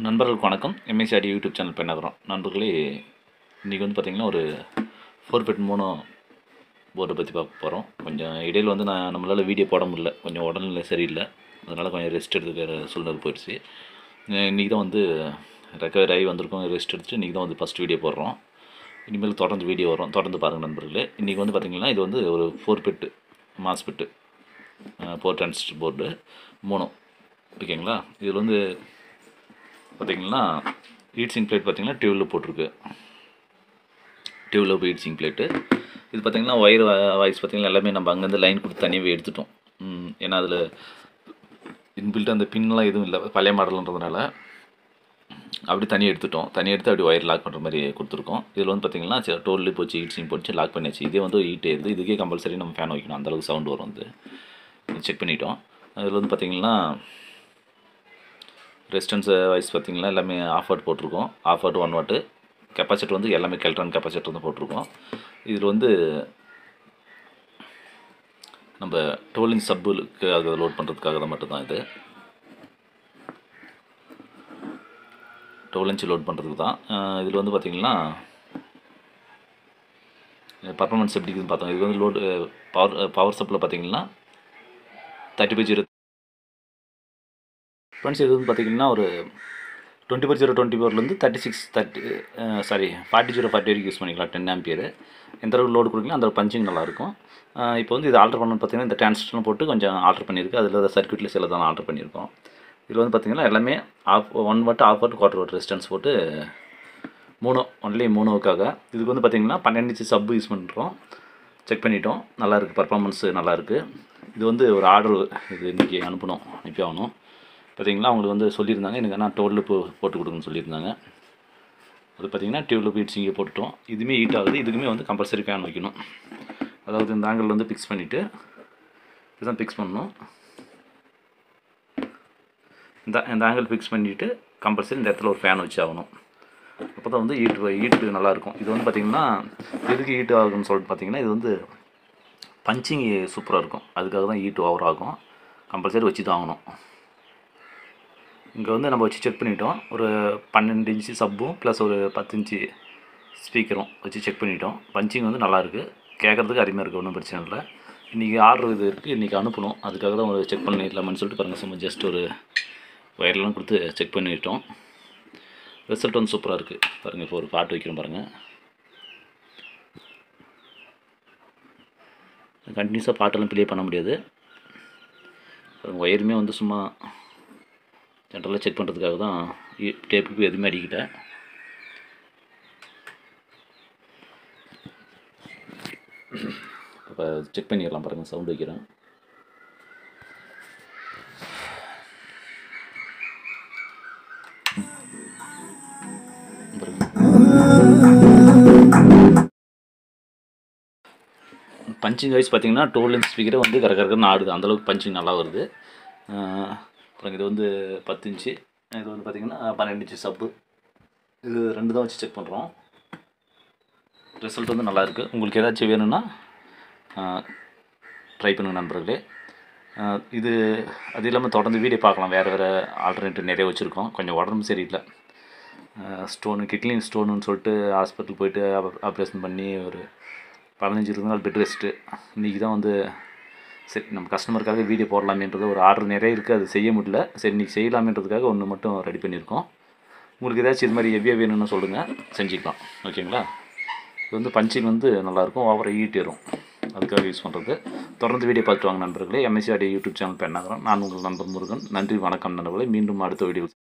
நண்பர்களுக்கு வணக்கம் எம்எஸ்ஆடி YouTube channel பெண்ணாகிறோம் நண்பர்களே இன்றைக்கி வந்து பார்த்திங்கன்னா ஒரு ஃபோர் பெட் மூணு போர்டை பற்றி பார்க்க போகிறோம் கொஞ்சம் இடையில் வந்து நான் நம்மளால் வீடியோ போட முடியல கொஞ்சம் உடல்நிலை சரியில்லை அதனால் கொஞ்சம் ரெஸ்ட் எடுத்துக்கிற சூழ்நிலை போயிடுச்சு இன்றைக்கி தான் வந்து ரெக்கவர் ஆகி வந்திருக்கோம் ரெஸ்ட் எடுத்துட்டு இன்றைக்கி தான் வந்து ஃபஸ்ட் வீடியோ போடுறோம் இனிமேல் தொடர்ந்து வீடியோ வரும் தொடர்ந்து பாருங்கள் நண்பர்களே இன்றைக்கி வந்து பார்த்திங்கன்னா இது வந்து ஒரு four FET MOSFET four transistor board மூணு ஓகேங்களா இதில் வந்து பார்த்தீங்கன்னா ஹீட்ஸிங் பிளேட் பார்த்தீங்கன்னா டியூவில் போட்டிருக்கு டியூவில் ஹீட்ஸிங் பிளேட்டு இது பார்த்தீங்கன்னா ஒயர் வாய்ஸ் பார்த்தீங்கன்னா எல்லாமே நம்ம அங்கேருந்து லைன் கொடுத்து தனியாகவே எடுத்துட்டோம் ம், ஏன்னா அதில் இன்பில்ட் அந்த பின்லாம் எதுவும் இல்லை பழைய மாடல்ன்றதுனால அப்படி தனியாக எடுத்துட்டோம் தனியாக எடுத்து அப்படி ஒயர் லாக் பண்ணுற மாதிரி கொடுத்துருக்கோம் இதில் வந்து பார்த்தீங்கன்னா டோர்லேயே போச்சு ஹீட்ஸிங் போச்சு லாக் பண்ணியாச்சு இதே வந்து ஹீட் ஏறுது இதுக்கே கம்பல்சரி நம்ம ஃபேன் வைக்கணும் அந்தளவுக்கு சவுண்ட் வரும் வந்து செக் பண்ணிட்டோம் அதில் வந்து பார்த்தீங்கன்னா ரெசிஸ்டன்ஸ் வைஸ் பார்த்தீங்கன்னா எல்லாமே ஆஃப் வாட் போட்டிருக்கோம் half watt one watt capacitor வந்து எல்லாமே கெல்ட்ரான் கெப்பாசிட்டர் தான் போட்டிருக்கோம் இதில் வந்து நம்ம டோலிங் சப்புக்கு அதை லோட் பண்ணுறதுக்காக தான் மட்டும்தான் இது டுவெல் இன்ச்சு லோட் பண்ணுறதுக்கு தான் இதில் வந்து பார்த்தீங்கன்னா பர்ஃபார்மன்ஸ் எப்படி இருக்குதுன்னு பார்த்தோம் இது வந்து லோடு பவர் பவர் சப்பில் பார்த்தீங்கன்னா தேர்ட்டி ஃபைவ் ஜீரோ ஃப்ரெண்ட்ஸ் இது வந்து பார்த்தீங்கன்னா ஒரு டுவெண்ட்டி ஃபோர் ஜீரோ டுவெண்ட்டி ஃபோர்லேருந்து thirty six thirty sorry forty zero forty வரைக்கும் யூஸ் பண்ணிக்கலாம் டென் ஆம்பியர் எந்த அளவுக்கு லோடு கொடுக்கலாம் அந்த பஞ்சிங் நல்லாயிருக்கும் இப்போ வந்து இது ஆல்டர் பண்ணணும் பார்த்தீங்கன்னா இந்த டிரான்சிஸ்டர்லாம் போட்டு கொஞ்சம் ஆல்டர் பண்ணியிருக்கு அதில் சர்க்யூட்டில் சில தான் ஆல்டர் பண்ணியிருக்கோம் இதில் வந்து பார்த்தீங்கன்னா எல்லாமே half one watt half watt quarter watt resistance போட்டு மூணு ஒன்லி மூணுவுக்காக இதுக்கு வந்து பார்த்தீங்கன்னா பன்னெண்டு இன்ச்சு சப் யூஸ் பண்ணுறோம் செக் பண்ணிட்டோம் நல்லாயிருக்கு பர்ஃபார்மன்ஸு நல்லாயிருக்கு இது வந்து ஒரு ஆர்டர் இது இன்றைக்கி அனுப்பணும் அனுப்பி ஆகணும் பார்த்தீங்களா அவங்களுக்கு வந்து சொல்லியிருந்தாங்க எனக்கு ஆனால் டோலில் போ போட்டு கொடுக்குன்னு சொல்லியிருந்தாங்க அது பார்த்தீங்கன்னா டியூப்ல பீட்ஸ் இங்கே போட்டுட்டோம் இதுவுமே ஹீட் ஆகுது இதுக்குமே வந்து கம்பல்சரி ஃபேன் வைக்கணும் அதாவது இந்த ஆங்கிள் வந்து ஃபிக்ஸ் பண்ணிவிட்டு இதுதான் ஃபிக்ஸ் பண்ணணும் இந்த இந்த ஆங்கிள் ஃபிக்ஸ் பண்ணிவிட்டு கம்பல்சரி இந்த இடத்துல ஒரு ஃபேன் வச்சு ஆகணும் அப்போ தான் வந்து ஹீட் ஹீட்டு நல்லாயிருக்கும் இது வந்து பார்த்திங்கன்னா எதுக்கு ஹீட் ஆகும்னு சொல்லிட்டு பார்த்தீங்கன்னா இது வந்து பஞ்சிங் சூப்பராக இருக்கும் அதுக்காக தான் ஹீட் ஓவர் ஆகும் கம்பல்சரி வச்சு தான் ஆகணும் இங்கே வந்து நம்ம வச்சு செக் பண்ணிட்டோம் ஒரு பன்னெண்டு இன்ச்சு சப்பும் ப்ளஸ் ஒரு பத்து இன்ச்சு ஸ்பீக்கரும் வச்சு செக் பண்ணிட்டோம் பஞ்சிங் வந்து நல்லாயிருக்கு கேட்குறதுக்கு அருமையாக இருக்குது ஒன்றும் பிரச்சனை இல்லை இன்றைக்கி ஆர்டர் இது இருக்குது இன்றைக்கி அனுப்பணும் அதுக்காக தான் ஒரு செக் பண்ணிடலாமான்னு சொல்லிட்டு பாருங்கள் சும்மா ஜஸ்ட் ஒரு ஒயர்லாம் கொடுத்து செக் பண்ணிட்டோம் ரிசல்ட் வந்து சூப்பராக இருக்குது பாருங்கள் இப்போ ஒரு பாட்டு வைக்கிறோம் பாருங்கள் கண்டினியூஸாக பாட்டெல்லாம் ப்ளே பண்ண முடியாது பாருங்கள் ஒயருமே வந்து சும்மா ஜென்ரலாக செக் பண்ணுறதுக்காக தான் டேப்புக்கு எதுவுமே அடிக்கிட்ட இப்போ செக் பண்ணிடலாம் பாருங்கள் சவுண்ட் வைக்கிறேன் பஞ்சிங் வைஸ் பார்த்தீங்கன்னா டோல் லென்ஸ் ஸ்பீக்கரை வந்து கரகரன்னு ஆடுது அந்தளவுக்கு பஞ்சிங் நல்லா வருது ஆஹ் அப்புறம் இது வந்து பத்து இன்ச்சு இது வந்து பார்த்திங்கன்னா பன்னெண்டு இன்ச்சு சப்பு இது ரெண்டு தான் வச்சு செக் பண்ணுறோம் ரிசல்ட் வந்து நல்லா இருக்குது உங்களுக்கு ஏதாச்சும் வேணும்னா ட்ரை பண்ணுங்க நண்பர்களே ஆஹ் இது அது இல்லாமல் தொடர்ந்து வீடியோ பார்க்கலாம் வேறு வேறு ஆல்டர்னேட்டிவ் நிறைய வச்சுருக்கோம் கொஞ்சம் உடம்பு சரியில்லை ஸ்டோனு கிட்லிங் ஸ்டோனுன்னு சொல்லிட்டு ஹாஸ்பிட்டல் போயிட்டு ஆப்ரேஷன் பண்ணி ஒரு பதினஞ்சு இருபது நாள் பெட் ரெஸ்ட்டு இன்றைக்கி தான் வந்து சரி நம்ம கஸ்டமருக்காக வீடியோ போடலாமேன்றது ஒரு ஆர்டர் நிறைய இருக்குது அது செய்ய முடியல சரி இன்றைக்கி செய்யலாமேன்றதுக்காக ஒன்று மட்டும் ரெடி பண்ணியிருக்கோம் உங்களுக்கு ஏதாச்சும் இது மாதிரி ஹெவியாக வேணும்னு சொல்லுங்கள் செஞ்சுக்கலாம் ஓகேங்களா இது வந்து பஞ்சிங் வந்து நல்லாயிருக்கும் ஓவராக ஈட் ஏறும் அதுக்காக யூஸ் பண்ணுறது தொடர்ந்து வீடியோ பார்த்துட்டு வாங்க நண்பர்களே எம்எஸ்சி ஆடியோ யூடியூப் சேனல் பெண்ணாகிறோம் நான் உங்கள் நண்பர் முருகன் நன்றி வணக்கம் நண்பர்களே மீண்டும் அடுத்த வீடியோ